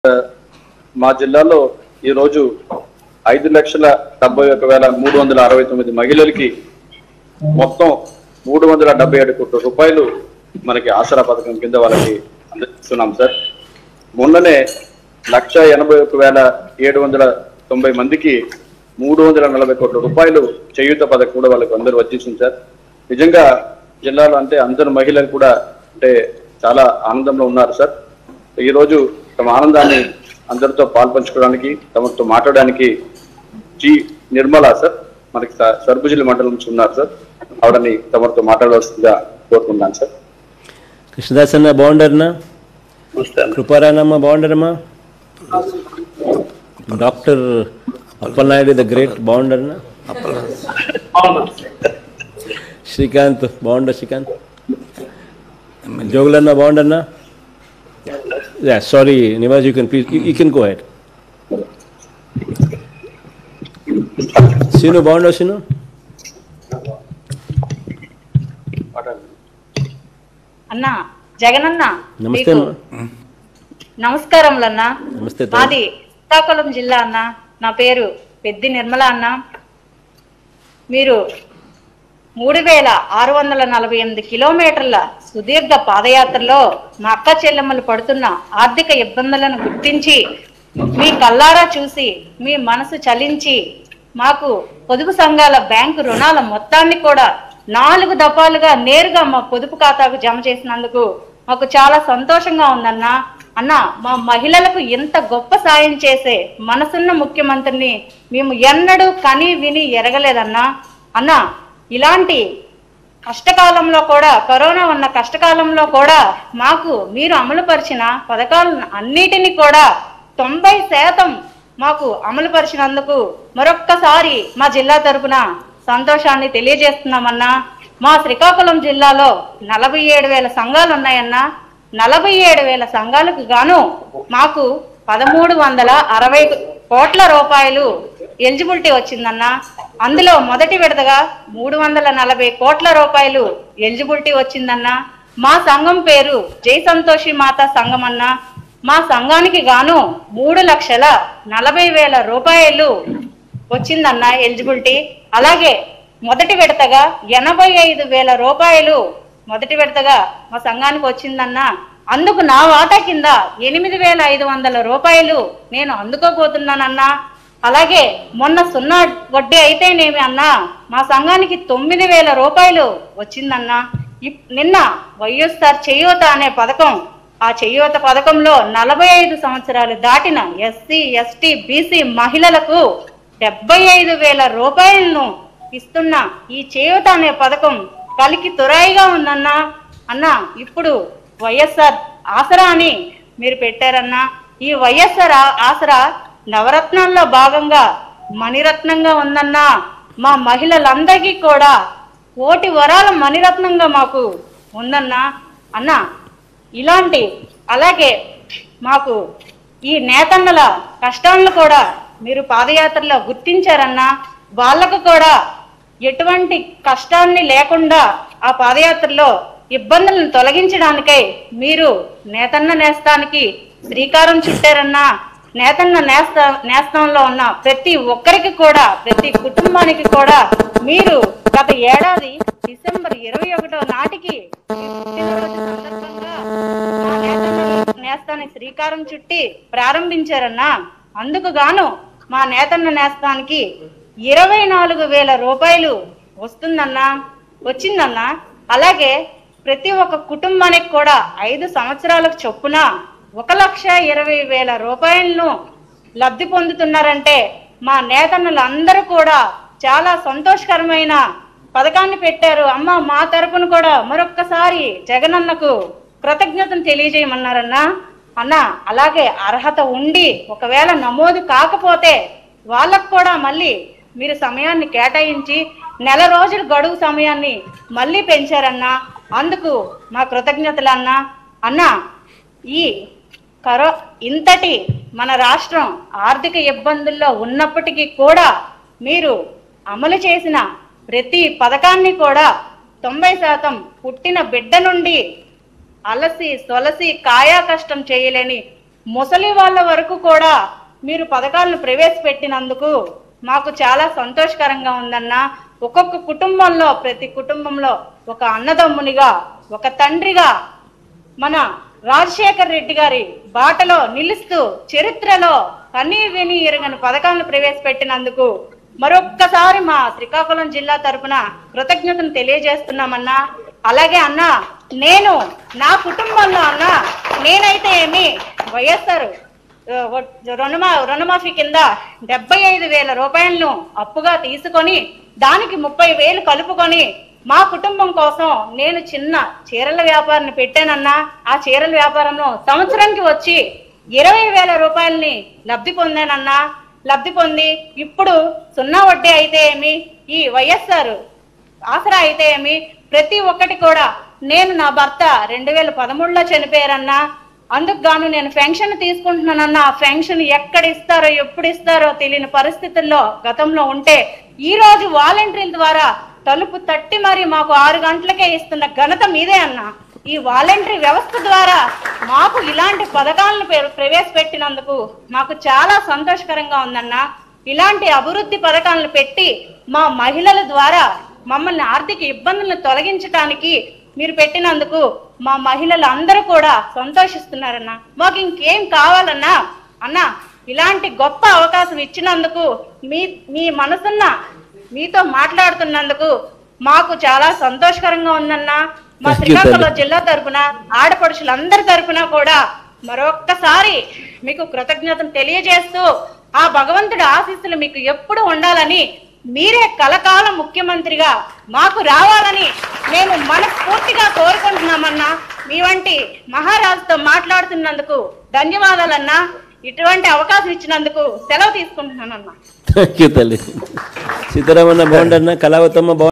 మా జిల్లాలో ఈ రోజు ఐదు లక్షల డెబ్బై ఒక వేల మూడు వందల అరవై తొమ్మిది మహిళలకి మొత్తం మూడు వందల డెబ్బై ఏడు కోట్ల రూపాయలు మనకి ఆసరా పథకం కింద వాళ్ళకి అందిస్తున్నాం సార్ మొన్ననే లక్ష ఎనభై ఒక వేల ఏడు వందల తొంభై మందికి మూడు వందల నలభై కోట్ల రూపాయలు చేయూత పథకం కూడా వాళ్ళకి అందరూ వచ్చేసింది సార్ నిజంగా జిల్లాలో అంటే అందరు మహిళలు కూడా అంటే చాలా ఆనందంలో ఉన్నారు సార్ ఈ రోజు తమ ఆనందాన్ని అందరితో పాల్పంచుకోవడానికి తమతో మాట్లాడడానికి జి నిర్మల సార్ మనకి స- సర్బుజిల్లి మండలం నుంచి ఉన్నారు సార్ ఆవిడని తమతో మాట్లాడవలసిందిగా కోరుకుంటున్నాను సార్ కృష్ణదాస్ అన్న బాగుండరన్నా కృపారానమ్మ బాగుండరమ్మా డాక్టర్ అప్పలనాయుడు ద గ్రేట్ బాగుండరన్నా శ్రీకాంత్ బాగుండ శ్రీకాంత్ జోగులన్న బాగుండన్నా యా సారీ నివాజ్ you can please you can go ahead Seenu బాగుండవు సీను అన్న జగనన్న నమస్తే మీకు అమ్మా. నమస్కారములన్నా నమస్తే తల్లి. మాది శ్రీకాకుళం జిల్లా అన్న నా పేరు పెద్ది నిర్మల అన్న మీరు మూడు వేల ఆరు వందల నలభై ఎనిమిది కిలోమీటర్ల సుదీర్ఘ పాదయాత్రలో మా అక్క చెల్లెమ్మలు పడుతున్న ఆర్థిక ఇబ్బందులను గుర్తించి మీ కల్లారా చూసి మీ మనసు చలించి మాకు పొదుపు సంఘాల బ్యాంకు రుణాల మొత్తాన్ని కూడా నాలుగు దఫాలుగా నేరుగా మా పొదుపు ఖాతాకు జమ చేసినందుకు మాకు చాలా సంతోషంగా ఉందన్నా అన్న మా మహిళలకు ఎంత గొప్ప సాయం చేసే మనసున్న ముఖ్యమంత్రిని మేము ఎన్నడూ కని విని ఎరగలేదన్నా అన్న ఇలాంటి కష్టకాలంలో కూడా కరోనా ఉన్న కష్టకాలంలో కూడా మాకు మీరు అమలుపరిచిన పథకాలను అన్నిటినీ కూడా తొంభై శాతం మాకు అమలుపరిచినందుకు మరొక్కసారి మా జిల్లా తరపున సంతోషాన్ని తెలియజేస్తున్నామన్నా మా శ్రీకాకుళం జిల్లాలో నలభై ఏడు వేల సంఘాలు ఉన్నాయన్నా నలభై ఏడు వేల సంఘాలకు గాను మాకు పదమూడు వందల అరవై కోట్ల రూపాయలు ఎలిజిబిలిటీ వచ్చిందన్న అందులో మొదటి విడతగా మూడు వందల నలభై కోట్ల రూపాయలు ఎలిజిబిలిటీ వచ్చిందన్న మా సంఘం పేరు జై సంతోషి మాత సంఘం అన్న మా సంఘానికి గాను మూడు లక్షల నలభై వేల రూపాయలు వచ్చిందన్న ఎలిజిబిలిటీ అలాగే మొదటి విడతగా ఎనభై ఐదు వేల రూపాయలు మొదటి విడతగా మా సంఘానికి వచ్చిందన్న అందుకు నా వాటా కింద ఎనిమిది వేల ఐదు వందల రూపాయలు నేను అందుకోబోతున్నానన్నా అలాగే మొన్న సున్నా వడ్డీ అయితేనేమి అన్నా మా సంఘానికి తొమ్మిది వేల రూపాయలు వచ్చిందన్నా ఇప్- నిన్న వైఎస్ఆర్ చేయూత అనే పథకం ఆ చేయూత పథకంలో నలభై ఐదు సంవత్సరాలు దాటిన ఎస్సీ ఎస్టీ బీసీ మహిళలకు డెబ్బై ఐదు వేల రూపాయలను ఇస్తున్న ఈ చేయూత అనే పథకం కలికి తురాయిగా ఉందన్నా అన్న ఇప్పుడు వైఎస్ఆర్ ఆసరా అని మీరు పెట్టారన్నా ఈ వైఎస్ఆర్ ఆ- ఆసరా నవరత్నాల్లో భాగంగా మణిరత్నంగా ఉందన్నా మా మహిళలందరికీ కూడా కోటి వరాల మణిరత్నంగా మాకు ఉందన్నా అన్నా ఇలాంటి అలాగే మాకు ఈ నేతన్నల కష్టాలను కూడా మీరు పాదయాత్రలో గుర్తించారన్నా వాళ్ళకు కూడా ఎటువంటి కష్టాన్ని లేకుండా ఆ పాదయాత్రలో ఇబ్బందులను తొలగించడానికై మీరు నేతన్న నేస్తానికి శ్రీకారం చుట్టారన్నా నేతన్న నేస్త నేస్తంలో ఉన్న ప్రతి ఒక్కరికి కూడా ప్రతి కుటుంబానికి కూడా మీరు గత ఏడాది డిసెంబర్ ఇరవై ఒకటో నాటికి మీ పుట్టినరోజు సందర్భంగా మా నేతన్న నేస్తానికి శ్రీకారం చుట్టి ప్రారంభించారన్నా అందుకు గాను మా నేతన్న నేస్తానికి ఇరవై నాలుగు వేల రూపాయలు వస్తుందన్నా వచ్చిందన్నా అలాగే ప్రతి ఒక్క కుటుంబానికి కూడా ఐదు సంవత్సరాలకు చొప్పున ఒక లక్ష ఇరవై వేల రూపాయలను లబ్ధి పొందుతున్నారంటే మా నేతన్నలు అందరూ కూడా చాలా సంతోషకరమైన పథకాన్ని పెట్టారు అమ్మ మా తరపున కూడా మరొక్కసారి జగనన్నకు కృతజ్ఞతలు తెలియజేయమన్నారన్నా అన్న అలాగే అర్హత ఉండి ఒకవేళ నమోదు కాకపోతే వాళ్ళకు కూడా మళ్ళీ మీరు సమయాన్ని కేటాయించి నెల రోజుల గడువు సమయాన్ని మళ్ళీ పెంచారన్నా అందుకు మా కృతజ్ఞతలు అన్నా అన్న ఈ కరో ఇంతటి మన రాష్ట్రం ఆర్థిక ఇబ్బందుల్లో ఉన్నప్పటికీ కూడా మీరు అమలు చేసిన ప్రతి పథకాన్ని కూడా తొంభై శాతం పుట్టిన బిడ్డ నుండి అలసి సొలసి కాయా కష్టం చేయలేని ముసలి వాళ్ళ వరకు కూడా మీరు పథకాలను ప్రవేశపెట్టినందుకు మాకు చాలా సంతోషకరంగా ఉందన్న ఒక్కొక్క కుటుంబంలో ప్రతి కుటుంబంలో ఒక అన్నదమ్మునిగా ఒక తండ్రిగా మన రాజశేఖర్ రెడ్డి గారి బాటలో నిలుస్తూ చరిత్రలో కన్నీ విని ఎరగని పథకాలను ప్రవేశపెట్టినందుకు మరొక్కసారి మా శ్రీకాకుళం జిల్లా తరపున కృతజ్ఞతను తెలియజేస్తున్నామన్నా అలాగే అన్న నేను నా కుటుంబంలో అన్న నేనైతే ఏమి వైఎస్ఆర్ ఆ, వ- రుణమా రుణమాఫీ కింద డెబ్బై ఐదు వేల రూపాయలను అప్పుగా తీసుకొని దానికి ముప్పై వేలు కలుపుకొని మా కుటుంబం కోసం నేను చిన్న చీరల వ్యాపారాన్ని పెట్టానన్నా ఆ చీరల వ్యాపారంలో సంవత్సరానికి వచ్చి ఇరవై వేల రూపాయలని లబ్ధి పొందానన్నా లబ్ధి పొంది ఇప్పుడు సున్నా వడ్డీ అయితే ఏమి ఈ వైఎస్ఆర్ ఆసరా అయితే ఏమి ప్రతి ఒక్కటి కూడా నేను నా భర్త రెండు వేల పదమూడులో చనిపోయారన్నా అందుకు గాను నేను పెన్షన్ తీసుకుంటున్నానన్న ఆ పెన్షన్ ఎక్కడ ఇస్తారో ఎప్పుడు ఇస్తారో తెలియని పరిస్థితుల్లో గతంలో ఉంటే ఈ రోజు వాలంటీర్ల ద్వారా తలుపు తట్టి మరి మాకు ఆరు గంటలకే ఇస్తున్న ఘనత మీదే అన్న ఈ వాలంటరీ వ్యవస్థ ద్వారా మాకు ఇలాంటి పథకాలను ప్ర- ప్రవేశపెట్టినందుకు మాకు చాలా సంతోషకరంగా ఉందన్న ఇలాంటి అభివృద్ధి పథకాలను పెట్టి మా మహిళల ద్వారా మమ్మల్ని ఆర్థిక ఇబ్బందులను తొలగించడానికి మీరు పెట్టినందుకు మా మహిళలు అందరూ కూడా సంతోషిస్తున్నారన్న మాకు ఇంకేం కావాలన్నా అన్న ఇలాంటి గొప్ప అవకాశం ఇచ్చినందుకు మీ మీ మనసున్న మీతో మాట్లాడుతున్నందుకు మాకు చాలా సంతోషకరంగా ఉందన్న మా Thank you, శ్రీకాకుళం తల్లి. జిల్లా తరపున ఆడపడుచులందరి తరపున కూడా మరొక్కసారి మీకు కృతజ్ఞతలు తెలియజేస్తూ ఆ భగవంతుడి ఆశీస్సులు మీకు ఎప్పుడు ఉండాలని మీరే కలకాలం ముఖ్యమంత్రిగా మాకు రావాలని మేము మనస్ఫూర్తిగా కోరుకుంటున్నామన్నా మీ వంటి మహారాజుతో మాట్లాడుతున్నందుకు ధన్యవాదాలన్నా ఇటువంటి అవకాశం ఇచ్చినందుకు సెలవు తీసుకుంటున్నానన్నా థ్యాంక్ యూ తల్లి సీతారామన్న బాగుండన్నా కళావతమ్మ బాగు